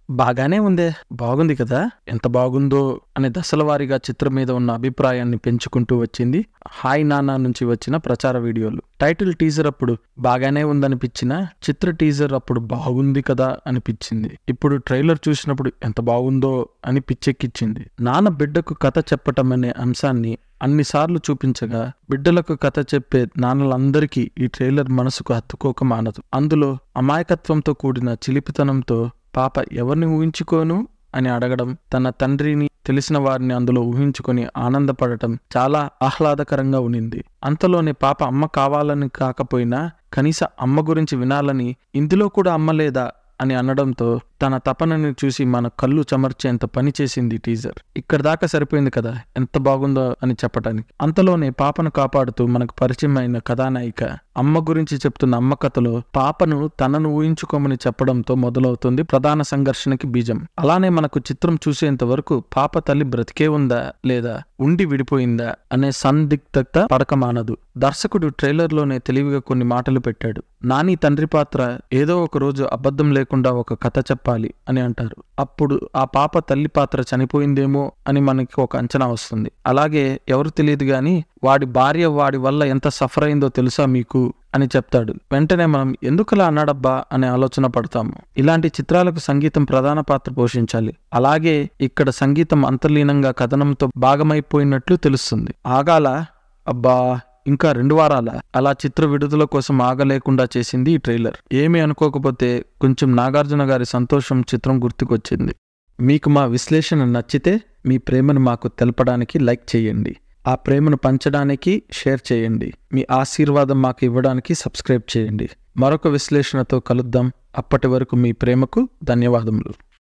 బాగానే ఉందే బాగుంది కదా ఎంత బాగుందో అనే దశల వారీగా చిత్రం మీద ఉన్న అభిప్రాయాన్ని పెంచుకుంటూ వచ్చింది హాయ్ నానా నుంచి వచ్చిన ప్రచార వీడియోలు టైటిల్ టీజర్ అప్పుడు బాగానే ఉందనిపించిన చిత్ర టీజర్ అప్పుడు బాగుంది కదా అనిపించింది ఇప్పుడు ట్రైలర్ చూసినప్పుడు ఎంత బాగుందో అని పిచ్చెక్కిచ్చింది నాన్న బిడ్డకు కథ చెప్పటం అనే అంశాన్ని అన్నిసార్లు చూపించగా బిడ్డలకు కథ చెప్పే నాన్నలందరికీ ఈ ట్రైలర్ మనసుకు హత్తుకోక మానదు అందులో అమాయకత్వంతో కూడిన చిలిపితనంతో పాప ఎవరిని ఊహించుకోను అని అడగడం తన తండ్రిని తెలిసిన వారిని అందులో ఊహించుకొని ఆనందపడటం చాలా ఆహ్లాదకరంగా ఉనింది అంతలోనే పాప అమ్మ కావాలని కాకపోయినా కనీస అమ్మ గురించి వినాలని ఇందులో కూడా అమ్మ లేదా అని అనడంతో తన తపనని చూసి మన కళ్ళు చెమర్చేంత పని చేసింది టీజర్ ఇక్కడ దాకా సరిపోయింది కదా ఎంత బాగుందో అని చెప్పటానికి అంతలోనే పాపను కాపాడుతూ మనకు పరిచయం అయిన కథానాయిక అమ్మ గురించి చెప్తున్న అమ్మ కథలో పాపను తనను ఊహించుకోమని చెప్పడంతో మొదలవుతుంది ప్రధాన సంఘర్షణకి బీజం అలానే మనకు చిత్రం చూసేంత వరకు పాప తల్లి బ్రతికే ఉందా లేదా ఉండి విడిపోయిందా అనే సందిగ్ధత పడకమానదు దర్శకుడు ట్రైలర్లోనే తెలివిగా కొన్ని మాటలు పెట్టాడు నాని తండ్రి పాత్ర ఏదో ఒక రోజు అబద్ధం లేకుండా ఒక కథ చెప్పాలి అని అంటారు అప్పుడు ఆ పాప తల్లి పాత్ర చనిపోయిందేమో అని మనకి ఒక అంచనా వస్తుంది అలాగే ఎవరు తెలియదు గాని వాడి భార్య వాడి వల్ల ఎంత సఫర్ అయిందో తెలుసా మీకు అని చెప్తాడు వెంటనే మనం ఎందుకలా అన్నాడబ్బా అనే ఆలోచన పడతాము ఇలాంటి చిత్రాలకు సంగీతం ప్రధాన పాత్ర పోషించాలి అలాగే ఇక్కడ సంగీతం అంతర్లీనంగా కథనంతో భాగమైపోయినట్లు తెలుస్తుంది ఆగాల అబ్బా ఇంకా రెండు వారాల అలా చిత్ర విడుదల కోసం ఆగలేకుండా చేసింది ఈ ట్రైలర్ ఏమీ అనుకోకపోతే కొంచెం నాగార్జున గారి సంతోషం చిత్రం గుర్తుకొచ్చింది మీకు మా విశ్లేషణ నచ్చితే మీ ప్రేమను మాకు తెలపడానికి లైక్ చేయండి ఆ ప్రేమను పంచడానికి షేర్ చేయండి మీ ఆశీర్వాదం మాకు ఇవ్వడానికి సబ్స్క్రైబ్ చేయండి మరొక విశ్లేషణతో కలుద్దాం అప్పటి వరకు మీ ప్రేమకు ధన్యవాదములు